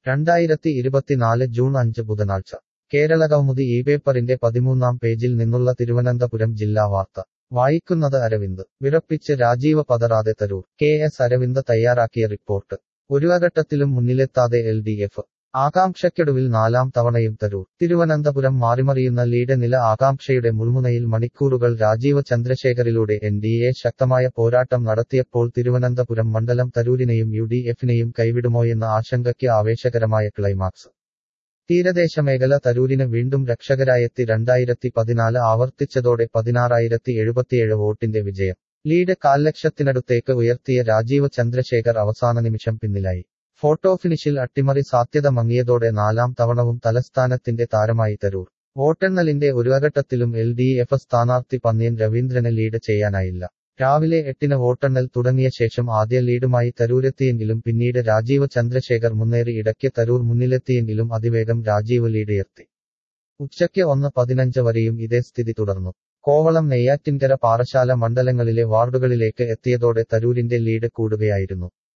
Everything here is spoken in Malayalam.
രണ്ടായിരത്തി ഇരുപത്തിനാല് ജൂൺ അഞ്ച് ബുധനാഴ്ച കേരളകൗമുദി ഈ പേപ്പറിന്റെ പതിമൂന്നാം പേജിൽ നിന്നുള്ള തിരുവനന്തപുരം ജില്ലാ വാർത്ത വായിക്കുന്നത് അരവിന്ദ് വിറപ്പിച്ച് രാജീവ പതറാതെ തരൂർ കെ എസ് അരവിന്ദ് തയ്യാറാക്കിയ റിപ്പോർട്ട് ഒരുവഘട്ടത്തിലും മുന്നിലെത്താതെ എൽ ഡി എഫ് ആകാംക്ഷയ്ക്കൊടുവിൽ നാലാം തവണയും തരൂർ തിരുവനന്തപുരം മാറിമറിയുന്ന ലീഡ് നില ആകാംക്ഷയുടെ മുൾമുനയിൽ മണിക്കൂറുകൾ രാജീവ് ചന്ദ്രശേഖറിലൂടെ എൻ ഡി എ ശക്തമായ പോരാട്ടം നടത്തിയപ്പോൾ തിരുവനന്തപുരം മണ്ഡലം തരൂരിനെയും യു ഡി എഫിനെയും കൈവിടുമോയെന്ന ആശങ്കയ്ക്ക് ആവേശകരമായ ക്ലൈമാക്സ് തീരദേശ മേഖല തരൂരിന് വീണ്ടും രക്ഷകരായെത്തി രണ്ടായിരത്തി പതിനാല് ആവർത്തിച്ചതോടെ പതിനാറായിരത്തി എഴുപത്തിയേഴ് വോട്ടിന്റെ വിജയം ലീഡ് കാൽലക്ഷത്തിനടുത്തേക്ക് ഉയർത്തിയ രാജീവ് ചന്ദ്രശേഖർ അവസാന നിമിഷം പിന്നിലായി ഫോട്ടോ ഫിനിഷിൽ അട്ടിമറി സാധ്യത മങ്ങിയതോടെ നാലാം തവണവും തലസ്ഥാനത്തിന്റെ താരമായി തരൂർ വോട്ടെണ്ണലിന്റെ ഒരുവഘട്ടത്തിലും എൽ ഡി എഫ് സ്ഥാനാർത്ഥി പന്ന്യൻ രവീന്ദ്രന് ലീഡ് ചെയ്യാനായില്ല രാവിലെ എട്ടിന് വോട്ടെണ്ണൽ തുടങ്ങിയ ശേഷം ആദ്യ ലീഡുമായി തരൂരെത്തിയെങ്കിലും പിന്നീട് രാജീവ് ചന്ദ്രശേഖർ മുന്നേറി ഇടയ്ക്ക് തരൂർ മുന്നിലെത്തിയെങ്കിലും അതിവേഗം രാജീവ് ലീഡുയർത്തി ഉച്ചയ്ക്ക് ഒന്ന് പതിനഞ്ച് വരെയും ഇതേ സ്ഥിതി തുടർന്നു കോവളം നെയ്യാറ്റിൻകര പാറശാല മണ്ഡലങ്ങളിലെ വാർഡുകളിലേക്ക് എത്തിയതോടെ തരൂരിന്റെ ലീഡ് കൂടുകയായിരുന്നു